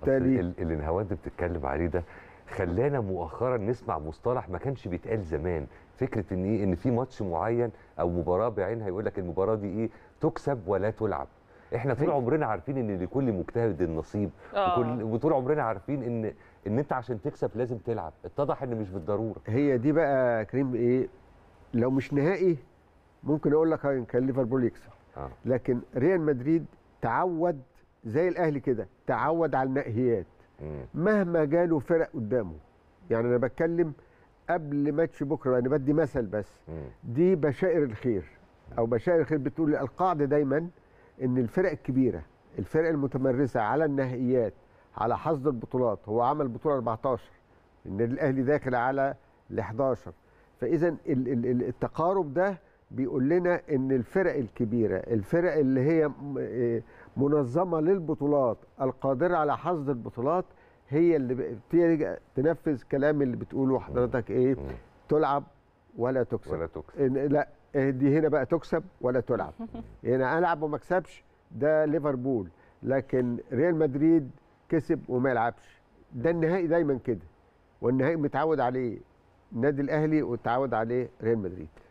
وبالتالي ال- اللي نهاوند بتتكلم عليه ده خلانا مؤخرا نسمع مصطلح ما كانش بيتقال زمان فكره ان ايه ان في ماتش معين او مباراه بعينها يقول لك المباراه دي ايه تكسب ولا تلعب احنا طول هي- عمرنا عارفين ان لكل مجتهد نصيب آه. وكل وطول عمرنا عارفين ان ان انت عشان تكسب لازم تلعب اتضح ان مش بالضروره هي دي بقى يا كريم ايه لو مش نهائي ممكن اقول لك هاي كان ليفربول يكسب اه لكن ريال مدريد تعود زي الاهلي كده تعود على النهائيات مم. مهما جاله فرق قدامه يعني انا بتكلم قبل ماتش بكره انا بدي مثل بس مم. دي بشائر الخير او بشائر الخير بتقول القاعده دايما ان الفرق الكبيره الفرق المتمرسه على النهائيات على حصد البطولات هو عمل بطوله 14 النادي الاهلي داخل على ال 11 فاذا ال- ال- ال- التقارب ده بيقول لنا ان الفرق الكبيره الفرق اللي هي م- إيه منظمه للبطولات القادره على حصد البطولات هي اللي بتيجي تنفذ كلام اللي بتقوله حضرتك ايه مم. تلعب ولا تكسب ولا تكسب إن لا إيه دي هنا بقى تكسب ولا تلعب هنا العب وما اكسبش ده ليفربول لكن ريال مدريد كسب وما يلعبش ده النهائي دايما كده والنهائي متعود عليه النادي الاهلي وتعود عليه ريال مدريد